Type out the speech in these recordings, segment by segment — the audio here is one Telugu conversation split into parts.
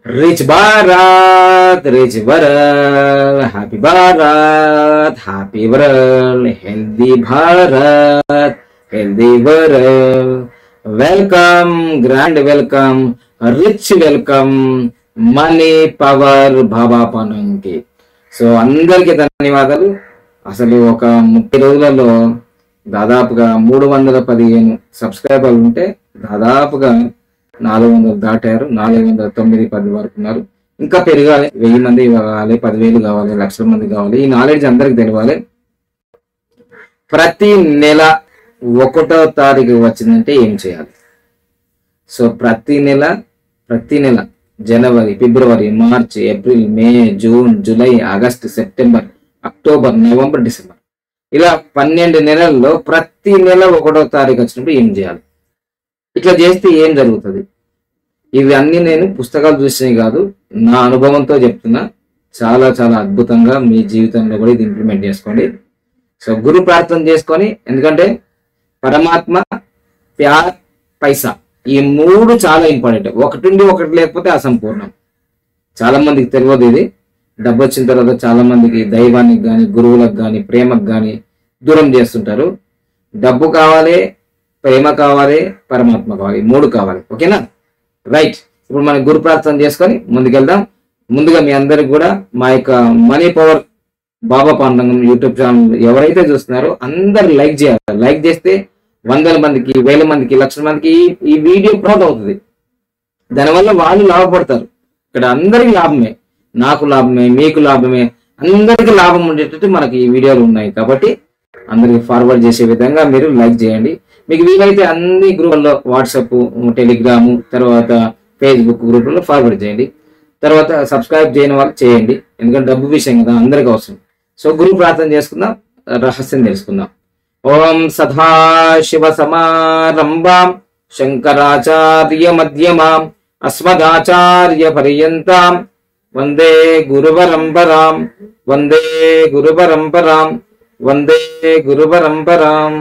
Rich Bharat rich వరల్ happy Bharat happy వరల్ healthy Bharat healthy వరల్ welcome grand welcome rich welcome money power బాబా పనంకి సో అందరికీ ధన్యవాదాలు అసలు ఒక ముప్పై రోజులలో దాదాపుగా మూడు వందల పదిహేను సబ్స్క్రైబర్లు ఉంటే దాదాపుగా నాలుగు వందలు దాటారు నాలుగు వందల తొమ్మిది పది వరకు ఉన్నారు ఇంకా పెరగాలి వెయ్యి మంది కావాలి పదివేలు కావాలి లక్షల మంది కావాలి ఈ నాలెడ్జ్ అందరికి తెలియాలి ప్రతి నెల ఒకటో తారీఖు వచ్చిందంటే ఏం చేయాలి సో ప్రతి నెల ప్రతి నెల జనవరి ఫిబ్రవరి మార్చి April May June July August September October November December ఇలా పన్నెండు నెలల్లో ప్రతి నెల ఒకటో తారీఖు వచ్చినప్పుడు ఏం చేయాలి ఇట్లా చేస్తే ఏం జరుగుతుంది ఇవి అన్ని నేను పుస్తకాలు చూసినవి కాదు నా అనుభవంతో చెప్తున్నా చాలా చాలా అద్భుతంగా మీ జీవితంలో కూడా ఇది ఇంప్లిమెంట్ చేసుకోండి సో గురు ప్రార్థన చేసుకొని ఎందుకంటే పరమాత్మ ప్యార్ పైసా ఈ మూడు చాలా ఇంపార్టెంట్ ఒకటి ఉండి ఒకటి లేకపోతే అసంపూర్ణం చాలా మందికి తెలియదు ఇది డబ్బు వచ్చిన తర్వాత చాలా మందికి దైవానికి కానీ గురువులకు కానీ ప్రేమకు కానీ దూరం చేస్తుంటారు డబ్బు కావాలి ప్రేమ కావాలి పరమాత్మ కావాలి ఈ మూడు కావాలి ఓకేనా రైట్ ఇప్పుడు మనం గురు ప్రార్థన చేసుకొని ముందుకెళ్దాం ముందుగా మీ అందరికి కూడా మా యొక్క మనీ పవర్ బాబా పాండంగం యూట్యూబ్ ఛానల్ ఎవరైతే చూస్తున్నారో అందరు లైక్ చేయాలి లైక్ చేస్తే వందల మందికి వేల మందికి లక్షల మందికి ఈ- ఈ వీడియో ప్రమోట్ అవుతుంది దానివల్ల వాళ్ళు లాభపడతారు ఇక్కడ అందరికి లాభమే నాకు లాభమే మీకు లాభమే అందరికి లాభం ఉండేటట్టు మనకి ఈ వీడియోలు ఉన్నాయి కాబట్టి అందరికి ఫార్వర్డ్ చేసే విధంగా మీరు లైక్ చేయండి మీకు వీలైతే అన్ని గ్రూపుల్లో వాట్సాప్ టెలిగ్రాము తర్వాత ఫేస్బుక్ గ్రూపుల్లో ఫార్వర్డ్ చేయండి తర్వాత సబ్స్క్రైబ్ చేయని వాళ్ళు చేయండి ఎందుకంటే డబ్బు విషయం కదా అందరికి అవసరం సో గురు ప్రార్థన చేసుకుందాం రహస్యం తెలుసుకుందాం ఓం సదాశివ సమారంభాం శంకరాచార్య మధ్యమాం అస్మదాచార్య పర్యంతాం వందే గురు పరంపరాం వందే గురు పరంపరాం వందే గురు పరంపరాం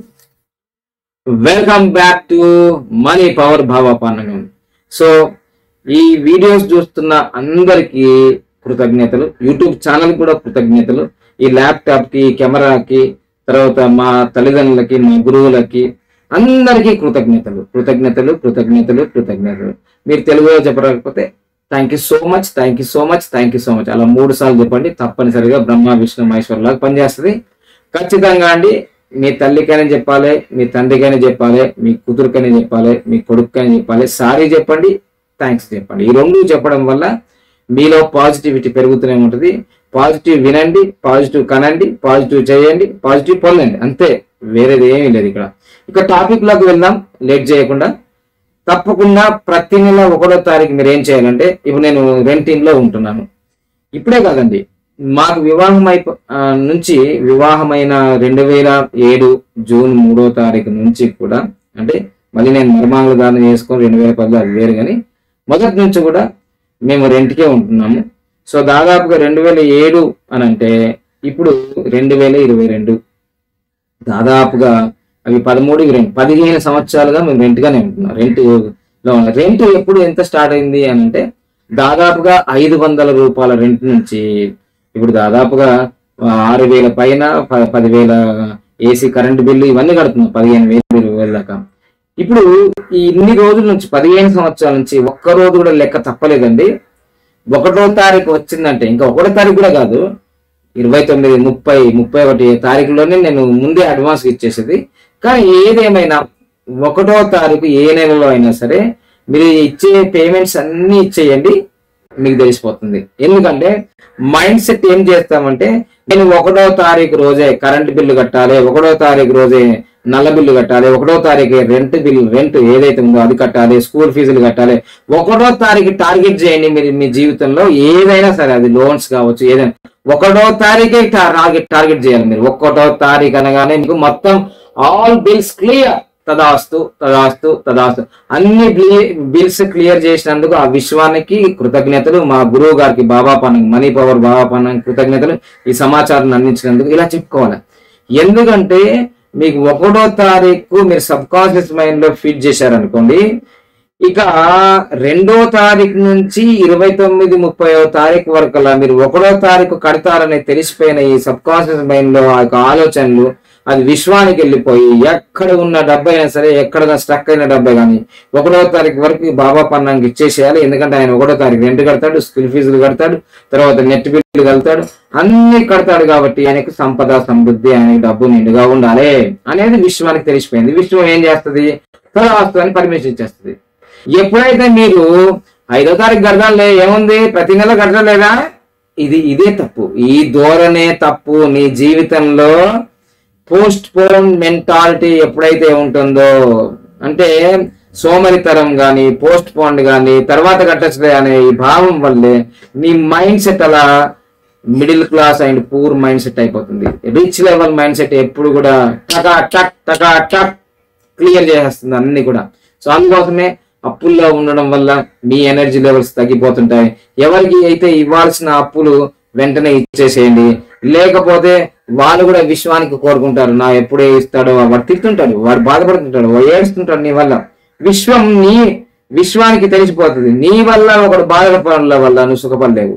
welcome back to money power భావ పానగం సో ఈ వీడియోస్ చూస్తున్న అందరికీ కృతజ్ఞతలు యూట్యూబ్ ఛానల్ కూడా కృతజ్ఞతలు ఈ ల్యాప్టాప్ కి కెమెరాకి తర్వాత మా తల్లిదండ్రులకి మా గురువులకి అందరికీ కృతజ్ఞతలు కృతజ్ఞతలు కృతజ్ఞతలు కృతజ్ఞతలు మీరు తెలుగులో చెప్పకపోతే thank you so much thank you so much thank you so much అలా మూడు సార్లు చెప్పండి తప్పనిసరిగా బ్రహ్మ విష్ణు మహేశ్వర్ లాగా పనిచేస్తుంది ఖచ్చితంగా అండి మీ తల్లికైనా చెప్పాలి మీ తండ్రికైనా చెప్పాలి మీ కూతురికైనా చెప్పాలి మీ కొడుకైనా చెప్పాలి సారీ చెప్పండి థ్యాంక్స్ చెప్పండి ఈ రెండు చెప్పడం వల్ల మీలో పాజిటివిటీ పెరుగుతూనే ఉంటుంది పాజిటివ్ వినండి పాజిటివ్ కనండి పాజిటివ్ చేయండి పాజిటివ్ పొందండి అంతే వేరేది ఏమీ లేదు ఇక్కడ ఇక టాపిక్ లోకి వెళ్దాం లేట్ చేయకుండా తప్పకుండా ప్రతి నెల ఒకటో తారీఖు మీరు ఏం చేయాలంటే ఇప్పుడు నేను రెంట్ ఇంట్లో ఉంటున్నాను ఇప్పుడే కాదండి మాకు వివాహం అయిపో ఆ, నుంచి వివాహమైన రెండు వేల ఏడు జూన్ మూడో తారీఖు నుంచి కూడా అంటే మళ్ళీ నేను మర్మాంగళ దానం చేసుకొని రెండు వేల పదిలో అది వేరు కానీ మొదటి నుంచి కూడా మేము రెంట్కే ఉంటున్నాము సో దాదాపుగా రెండు వేల ఏడు అని అంటే ఇప్పుడు రెండు వేల ఇరవై రెండు దాదాపుగా అవి పదమూడు ఇవి రెండు పదిహేను సంవత్సరాలుగా మేము రెంట్ గానే ఉంటున్నాం రెంట్ లో రెంట్ ఎప్పుడు ఎంత స్టార్ట్ అయింది అని అంటే దాదాపుగా ఐదు వందల రూపాయల రెంట్ నుంచి ఇప్పుడు దాదాపుగా ఆ, ఆరు వేల పైన ప- పదివేల ఏసీ కరెంట్ బిల్లు ఇవన్నీ కడుతున్నాం పదిహేను వేలు ఇరవై వేల దాకా ఇప్పుడు ఈ ఇన్ని రోజుల నుంచి పదిహేను సంవత్సరాల నుంచి ఒక్క రోజు కూడా లెక్క తప్పలేదండి ఒకటో తారీఖు వచ్చిందంటే ఇంకా ఒకటో తారీఖు కూడా కాదు ఇరవై తొమ్మిది ముప్పై ముప్పై ఒకటి తారీఖులోనే నేను ముందే అడ్వాన్స్ ఇచ్చేసేది కానీ ఏదేమైనా ఒకటో తారీఖు ఏ నెలలో అయినా సరే మీరు ఇచ్చే పేమెంట్స్ అన్ని ఇచ్చేయండి మీకు తెలిసిపోతుంది ఎందుకంటే మైండ్ సెట్ ఏం చేస్తామంటే నేను ఒకటో తారీఖు రోజే కరెంట్ బిల్లు కట్టాలి ఒకటో తారీఖు రోజే నల్ల బిల్లు కట్టాలి ఒకటో తారీఖు రెంట్ బిల్ రెంట్ ఏదైతే ఉందో అది కట్టాలి స్కూల్ ఫీజులు కట్టాలి ఒకటో తారీఖు టార్గెట్ చేయండి మీరు మీ జీవితంలో ఏదైనా సరే అది లోన్స్ కావచ్చు ఏదైనా ఒకటో తారీఖే టార్గెట్ టార్గెట్ చేయాలి మీరు ఒకటో తారీఖు అనగానే మీకు మొత్తం ఆల్ బిల్స్ క్లియర్ తదాస్తు తదాస్తు తదాస్తు అన్ని బిల్స్ క్లియర్ చేసినందుకు ఆ విశ్వానికి కృతజ్ఞతలు మా గురువు గారికి బాబా పనం మనీ పవర్ బాబా పనం కృతజ్ఞతలు ఈ సమాచారం అందించినందుకు ఇలా చెప్పుకోవాలి ఎందుకంటే మీకు ఒకటో తారీఖు మీరు సబ్ కాన్షియస్ మైండ్ లో ఫీడ్ చేశారనుకోండి ఇక రెండో తారీఖు నుంచి ఇరవై తొమ్మిది ముప్పైవ తారీఖు వరకు అలా మీరు ఒకటో తారీఖు కడతారని తెలిసిపోయిన ఈ సబ్ కాన్షియస్ మైండ్ లో ఆ యొక్క ఆలోచనలు అది విశ్వానికి వెళ్ళిపోయి ఎక్కడ ఉన్న డబ్బు అయినా సరే ఎక్కడ స్టక్ అయిన డబ్బే కానీ ఒకటో తారీఖు వరకు ఈ బాబా పన్నానికి ఇచ్చేసేయాలి ఎందుకంటే ఆయన ఒకటో తారీఖు రెంట్ కడతాడు స్కూల్ ఫీజులు కడతాడు తర్వాత నెట్ బిల్లు కడతాడు అన్ని కడతాడు కాబట్టి ఆయనకు సంపద సమృద్ధి ఆయనకి డబ్బు నిండుగా ఉండాలి అనేది విశ్వానికి తెలిసిపోయింది విశ్వం ఏం చేస్తుంది తదాస్తు అని పర్మిషన్ ఇచ్చేస్తుంది ఎప్పుడైతే మీరు ఐదో తారీఖు గడదాలే ఏముంది ప్రతి నెల గడతలేదా ఇది ఇదే తప్పు ఈ ధోరణే తప్పు నీ జీవితంలో పోస్ట్ పోన్ మెంటాలిటీ ఎప్పుడైతే ఉంటుందో అంటే సోమరితరం కానీ పోస్ట్ పోన్ కానీ తర్వాత కట్టచ్చులే అనే ఈ భావం వల్లే నీ మైండ్ సెట్ అలా middle class and poor mind set అయిపోతుంది రిచ్ లెవెల్ మైండ్ సెట్ ఎప్పుడు కూడా టకా టక్ టకా టక్ క్లియర్ చేసేస్తుంది అన్ని కూడా సో అందుకోసమే అప్పుల్లో ఉండడం వల్ల మీ ఎనర్జీ లెవెల్స్ తగ్గిపోతుంటాయి ఎవరికి అయితే ఇవ్వాల్సిన అప్పులు వెంటనే ఇచ్చేసేయండి లేకపోతే వాళ్ళు కూడా విశ్వానికి కోరుకుంటారు నా ఎప్పుడే ఇస్తాడో వాడు తిట్టుంటాడు వాడు బాధపడుతుంటాడు వాడు ఏడుస్తుంటాడు నీ వల్ల విశ్వం నీ విశ్వానికి తెలిసిపోతుంది నీ వల్ల ఒకడు బాధపడడం వల్ల నువ్వు సుఖపడలేవు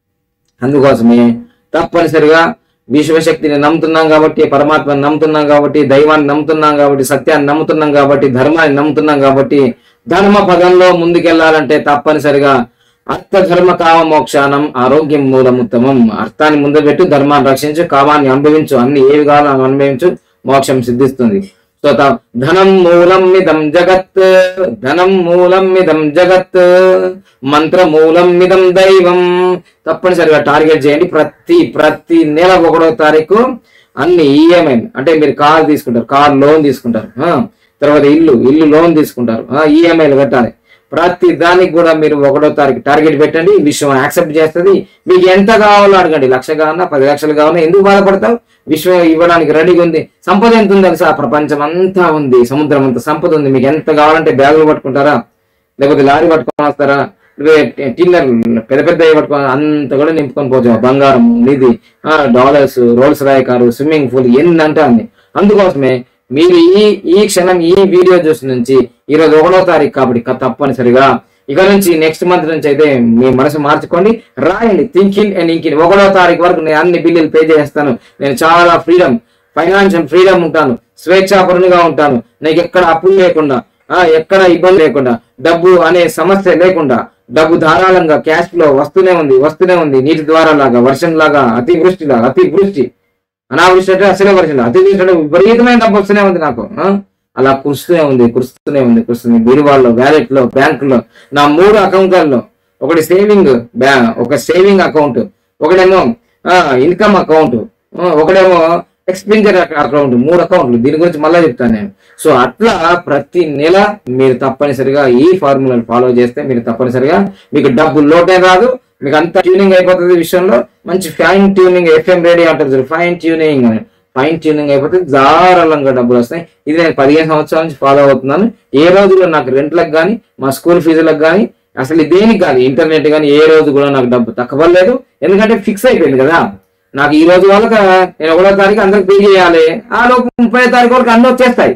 అందుకోసమే తప్పనిసరిగా విశ్వశక్తిని నమ్ముతున్నాం కాబట్టి పరమాత్మని నమ్ముతున్నాం కాబట్టి దైవాన్ని నమ్ముతున్నాం కాబట్టి సత్యాన్ని నమ్ముతున్నాం కాబట్టి ధర్మాన్ని నమ్ముతున్నాం కాబట్టి ధర్మ పదంలో ముందుకెళ్లాలంటే తప్పనిసరిగా అర్థ ధర్మ కామ మోక్షానం ఆరోగ్యం మూలముత్తమం అర్థాన్ని ముందు పెట్టు ధర్మాన్ని రక్షించు కామాన్ని అనుభవించు అన్ని ఏవి కావాలో అనుభవించు మోక్షం సిద్ధిస్తుంది సో త- ధనం మూలం మిదం జగత్ ధనం మూలం మిదం జగత్ మంత్ర మూలం మిదం దైవం తప్పనిసరిగా టార్గెట్ చేయండి ప్రతి ప్రతి నెల ఒకటో తారీఖు అన్ని ఈఎంఐ అంటే మీరు కార్ తీసుకుంటారు కార్ లోన్ తీసుకుంటారు ఆ, తర్వాత ఇల్లు ఇల్లు లోన్ తీసుకుంటారు ఈఎంఐలు కట్టాలి ప్రతి దానికి కూడా మీరు ఒకటో తారీఖు టార్గెట్ పెట్టండి విశ్వం యాక్సెప్ట్ చేస్తుంది మీకు ఎంత కావాలో అడగండి లక్ష కావాలన్నా పది లక్షలు కావాలన్నా ఎందుకు బాధపడతావు విశ్వం ఇవ్వడానికి రెడీగా ఉంది సంపద ఎంత ఉంది తెలుసా ప్రపంచం అంతా ఉంది సముద్రం అంతా సంపద ఉంది మీకు ఎంత కావాలంటే బ్యాగులు పట్టుకుంటారా లేకపోతే లారీ పట్టుకొని వస్తారా లేకపోతే టిల్లర్ పెద్ద పెద్ద పట్టుకొని అంత కూడా నింపుకొని పోవచ్చు బంగారం నిధి dollars roles Roy car swimming pool ఎన్ని అంటే అన్ని అందుకోసమే మీరు ఈ ఈ క్షణం ఈ వీడియో చూసి నుంచి ఈరోజు ఒకటో తారీఖు కాబట్టి క- తప్పనిసరిగా ఇక నుంచి నెక్స్ట్ మంత్ నుంచి అయితే మీ మనసు మార్చుకోండి రాయండి థింకింగ్ అండ్ ఇంకిన్ ఒకటో తారీఖు వరకు నేను అన్ని బిల్లులు పే చేస్తాను నేను చాలా ఫ్రీడమ్ ఫైనాన్షియల్ ఫ్రీడమ్ ఉంటాను స్వేచ్ఛాపరునిగా ఉంటాను నాకు ఎక్కడ అప్పులు లేకుండా ఆ, ఎక్కడ ఇబ్బంది లేకుండా డబ్బు అనే సమస్య లేకుండా డబ్బు ధారాళంగా క్యాష్ ఫ్లో వస్తూనే ఉంది వస్తూనే ఉంది నీటి ద్వారా లాగా వర్షం లాగా అతివృష్టి లాగా అతివృష్టి అనావృష్టి అంటే అసలే వర్షం లేదు. అతివృష్టి అంటే విపరీతమైన డబ్బు వస్తూనే ఉంది నాకు ఆ? అలా కురుస్తూనే ఉంది కురుస్తూనే ఉంది కురుస్తుంది బీరువాల్లో వ్యాలెట్ లో బ్యాంకులో నా మూడు అకౌంట్లలో ఒకటి సేవింగ్ బ్యా ఒక సేవింగ్ అకౌంట్ ఒకటేమో ఇన్కమ్ అకౌంట్ ఒకటేమో ఎక్స్పెండిచర్ అకౌంట్ మూడు అకౌంట్లు దీని గురించి మళ్ళీ చెప్తాను నేను సో అట్లా ప్రతి నెల మీరు తప్పనిసరిగా ఈ ఫార్ములాను ఫాలో చేస్తే మీరు తప్పనిసరిగా మీకు డబ్బు లోటే రాదు మీకు అంతా ట్యూనింగ్ అయిపోతుంది ఈ విషయంలో మంచి ఫైన్ ట్యూనింగ్ ఎఫ్ఎం రేడియో అంటారు చూడు, ఫైన్ ట్యూనింగ్ అని ఫైన్ ట్యూనింగ్ అయిపోతే ధారాళంగా డబ్బులు వస్తాయి ఇది నేను పదిహేను సంవత్సరాల నుంచి ఫాలో అవుతున్నాను ఏ రోజులో నాకు రెంట్లకు కానీ మా స్కూల్ ఫీజులకు కానీ అసలు దేనికి కానీ ఇంటర్నెట్ కానీ ఏ రోజు కూడా నాకు డబ్బు తక్కువలేదు ఎందుకంటే ఫిక్స్ అయిపోయింది కదా నాకు ఈ రోజు వాళ్ళకి నేను ఒకటో తారీఖు అందరికి పే చేయాలి ఆ లోపు ముప్పై తారీఖు వరకు అన్ని వచ్చేస్తాయి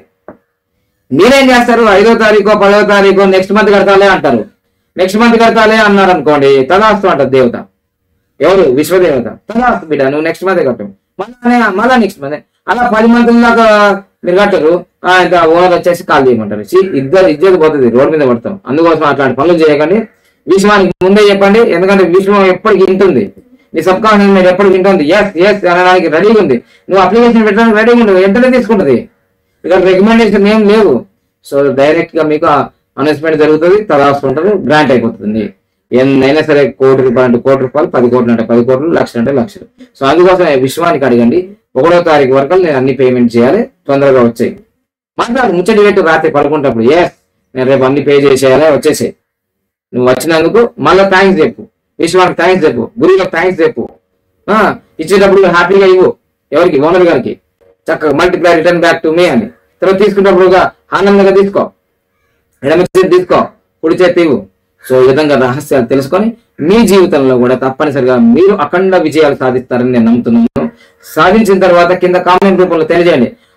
మీరేం చేస్తారు ఐదో తారీఖు పదో తారీఖు నెక్స్ట్ మంత్ కడతాలే అంటారు నెక్స్ట్ మంత్ కడతాలే అన్నారు అనుకోండి తదాస్తు అంటారు దేవత ఎవరు విశ్వదేవత తదాస్తు బిడ్డ నువ్వు నెక్స్ట్ మంత్ కట్టు మళ్ళా మళ్ళా నెక్స్ట్ మంత్ అలా పది మంత్ల దాకా మీరు కట్టరు ఆ, ఇంకా ఓనర్ వచ్చేసి కాల్ చేయమంటారు ఛీ, ఇద్దరు ఇద్దరు పోతుంది రోడ్ మీద పడతాం అందుకోసం అట్లాంటి పనులు చేయకండి విశ్వానికి ముందే చెప్పండి ఎందుకంటే విశ్వం ఎప్పటికి వింటుంది నీ సబ్ కాన్షియస్ మైండ్ ఎప్పటికి వింటుంది ఎస్ ఎస్ అనడానికి రెడీగా ఉంది నువ్వు అప్లికేషన్ పెట్టడానికి రెడీగా ఉండు వెంటనే తీసుకుంటుంది ఇక్కడ రికమెండేషన్ ఏం లేవు సో డైరెక్ట్ గా మీకు అనౌన్స్మెంట్ జరుగుతుంది తదాస్తు ఉంటుంది గ్రాంట్ అయిపోతుంది ఎన్నైనా సరే కోటి రూపాయలు అంటే కోటి రూపాయలు పది కోట్లు అంటే పది కోట్లు లక్షలు అంటే లక్షలు సో అందుకోసం విశ్వానికి అడగండి ఒకటో తారీఖు వరకు నేను అన్ని పేమెంట్ చేయాలి తొందరగా వచ్చాయి మాట్లాడు ముచ్చటి పెట్టు రాత్రి పడుకుంటప్పుడు ఏ నేను రేపు అన్ని పే చేసేయాలి వచ్చేసే నువ్వు వచ్చినందుకు మళ్ళీ థ్యాంక్స్ చెప్పు విశ్వానికి థ్యాంక్స్ చెప్పు గురువులకు థ్యాంక్స్ చెప్పు ఆ, ఇచ్చేటప్పుడు హ్యాపీగా ఇవ్వు ఎవరికి ఓనర్ గారికి చక్కగా multiply return back to me అని తర్వాత తీసుకున్నప్పుడుగా ఆనందంగా తీసుకో ఎడమ చేతి తీసుకో కుడి చేతి ఇవ్వు సో ఈ విధంగా రహస్యాలు తెలుసుకొని మీ జీవితంలో కూడా తప్పనిసరిగా మీరు అఖండ విజయాలు సాధిస్తారని నేను నమ్ముతున్నాను సాధించిన తర్వాత కింద కామెంట్ రూపంలో తెలియజేయండి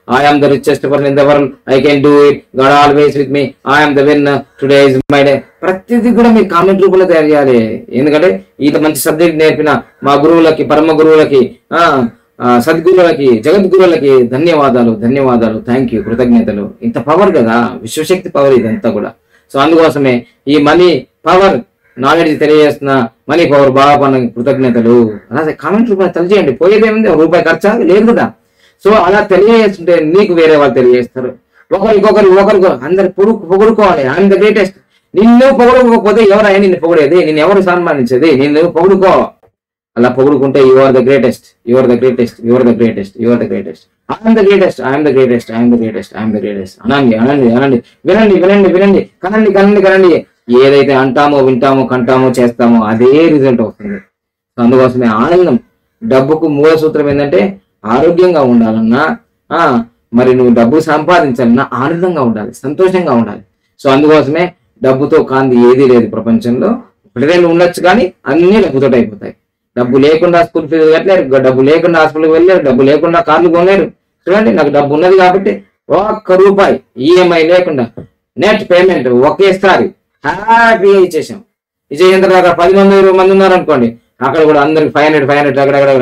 I am the richest person in the world I can do it God always with me I am the win today is my day ప్రతిదీ కూడా మీరు కామెంట్ రూపంలో తయారు చేయాలి ఎందుకంటే ఇంత మంచి సబ్జెక్ట్ నేర్పిన మా గురువులకి పరమ గురువులకి ఆ ఆ, సద్గురువులకి జగద్గురువులకి ధన్యవాదాలు ధన్యవాదాలు థ్యాంక్ యూ కృతజ్ఞతలు ఇంత పవర్ కదా విశ్వశక్తి పవర్ ఇదంతా కూడా సో అందుకోసమే ఈ మనీ పవర్ నాలెడ్జ్ తెలియజేస్తున్న మనీ పవర్ బాగా పన్న కృతజ్ఞతలు అలా కామెంట్ రూపాయలు తెలియజేయండి పోయేదేముంది ఒక రూపాయి ఖర్చా లేదు కదా సో అలా తెలియజేస్తుంటే నీకు వేరే వాళ్ళు తెలియజేస్తారు ఒకరు ఇంకొకరు ఒకరు అందరు పొడుగు పొగుడుకోవాలి ఐఎమ్ ద గ్రేటెస్ట్ నిన్ను పొగడుకోకపోతే ఎవరైనా నిన్ను పొగిడేది నిన్ను ఎవరు సన్మానించేది నిన్ను పొగుడుకో అలా పొగుడుకుంటే you are the greatest you are the greatest you are the greatest you are the greatest I'm the greatest I'm the greatest I'm the greatest I'm the greatest అనండి అనండి అనండి వినండి వినండి వినండి కనండి కనండి కనండి ఏదైతే అంటామో వింటామో కంటామో చేస్తామో అదే రిజల్ట్ వస్తుంది సో అందుకోసమే ఆనందం డబ్బుకు మూల సూత్రం ఏంటంటే ఆరోగ్యంగా ఉండాలన్నా ఆ మరి నువ్వు డబ్బు సంపాదించాలన్నా ఆనందంగా ఉండాలి సంతోషంగా ఉండాలి సో అందుకోసమే డబ్బుతో కాంతి ఏదీ లేదు ప్రపంచంలో ఒకటి రెండు ఉండొచ్చు కానీ అన్ని డబ్బుతో అయిపోతాయి డబ్బు లేకుండా స్కూల్ ఫీజు కట్టలేరు గ- డబ్బు లేకుండా హాస్పిటల్కి వెళ్ళలేరు డబ్బు లేకుండా కార్లు కొనలేరు చూడండి నాకు డబ్బు ఉన్నది కాబట్టి ఒక్క రూపాయి ఈఎంఐ లేకుండా నెట్ పేమెంట్ ఒకేసారి హ్యాపీగా ఇచ్చేసాం ఇచ్చేసిన తర్వాత పది మంది ఇరవై మంది ఉన్నారు అనుకోండి అక్కడ కూడా అందరికి ఫైవ్ హండ్రెడ్ ఫైవ్ హండ్రెడ్ అక్కడ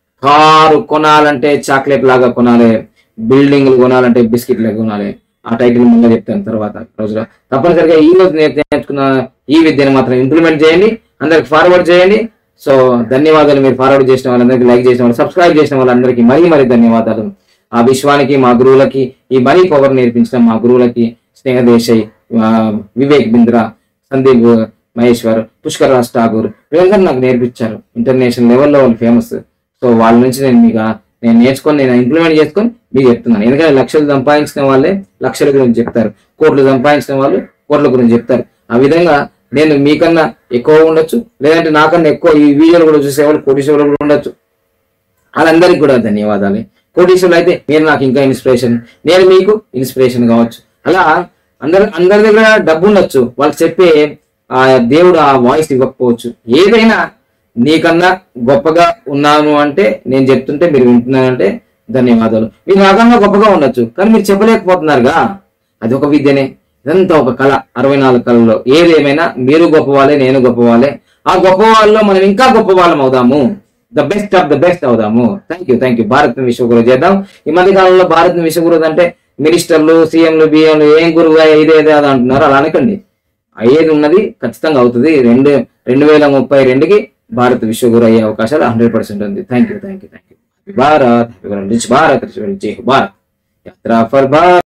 కారు కొనాలంటే చాక్లెట్ లాగా కొనాలి బిల్డింగ్లు కొనాలంటే బిస్కెట్లు కొనాలి ఆ టైటిల్ ముందు చెప్తాను తర్వాత రోజులో తప్పనిసరిగా ఈ రోజు నేర్- నేర్చుకున్న ఈ విద్యను మాత్రం ఇంప్లిమెంట్ చేయండి అందరికి ఫార్వర్డ్ చేయండి సో ధన్యవాదాలు మీరు ఫార్వర్డ్ చేసిన వాళ్ళందరికీ లైక్ చేసిన వాళ్ళు సబ్స్క్రైబ్ చేసిన వాళ్ళందరికీ మరీ మరీ ధన్యవాదాలు ఆ విశ్వానికి మా గురువులకి ఈ మనీ పవర్ నేర్పించిన మా గురువులకి స్నేహదేశాయ్ ఆ, వివేక్ బింద్రా సందీప్ మహేశ్వర్ పుష్కర్ రాజ్ ఠాగూర్ వీళ్ళందరూ నాకు నేర్పించారు ఇంటర్నేషనల్ లెవెల్లో వాళ్ళు ఫేమస్ సో వాళ్ళ నుంచి నేను మీకు ఆ- నేను నేర్చుకొని నేను ఇంప్లిమెంట్ చేసుకొని మీకు చెప్తున్నాను ఎందుకంటే లక్షలు సంపాదించిన వాళ్ళే లక్షల గురించి చెప్తారు కోట్లు సంపాదించిన వాళ్ళు కోట్ల గురించి చెప్తారు ఆ విధంగా నేను మీకన్నా ఎక్కువ ఉండొచ్చు లేదంటే నాకన్నా ఎక్కువ ఈ వీడియోలు కూడా చూసేవాళ్ళు కోటీశ్వరులు కూడా ఉండొచ్చు వాళ్ళందరికీ కూడా ధన్యవాదాలు కోటీశ్వరులు అయితే మీరు నాకు ఇంకా ఇన్స్పిరేషన్ నేను మీకు ఇన్స్పిరేషన్ కావచ్చు అలా అందరి అందరి దగ్గర డబ్బు ఉండొచ్చు వాళ్ళు చెప్పే ఆ దేవుడు ఆ వాయిస్ ఇవ్వకపోవచ్చు ఏదైనా నీకన్నా గొప్పగా ఉన్నాను అంటే నేను చెప్తుంటే మీరు వింటున్నారంటే ధన్యవాదాలు మీరు నాకన్నా గొప్పగా ఉండొచ్చు కానీ మీరు చెప్పలేకపోతున్నారుగా అది ఒక విద్యనే ఇదంతా ఒక కళ అరవై నాలుగు కళలో ఏదేమైనా మీరు గొప్పవాళ్ళే నేను గొప్పవాళ్ళే ఆ గొప్ప వాళ్ళలో మనం ఇంకా గొప్ప వాళ్ళం అవుదాము the best of the best అవుదాము thank you thank you Bharat Vishwaguru చేద్దాం ఈ మధ్య కాలంలో భారత్ విశ్వగురు అంటే మినిస్టర్లు సీఎంలు బిఎంలు ఏం గురువు ఇదే ఇదే అది అంటున్నారు అలా అనకండి అయ్యేది ఉన్నది ఖచ్చితంగా అవుతుంది రెండు రెండు వేల ముప్పై రెండుకి భారత్ విశ్వగురు అయ్యే అవకాశాలు హండ్రెడ్ పర్సెంట్ ఉంది thank you thank you thank you Bharat rich Bharat rich Bharat యాత్రా for Bharat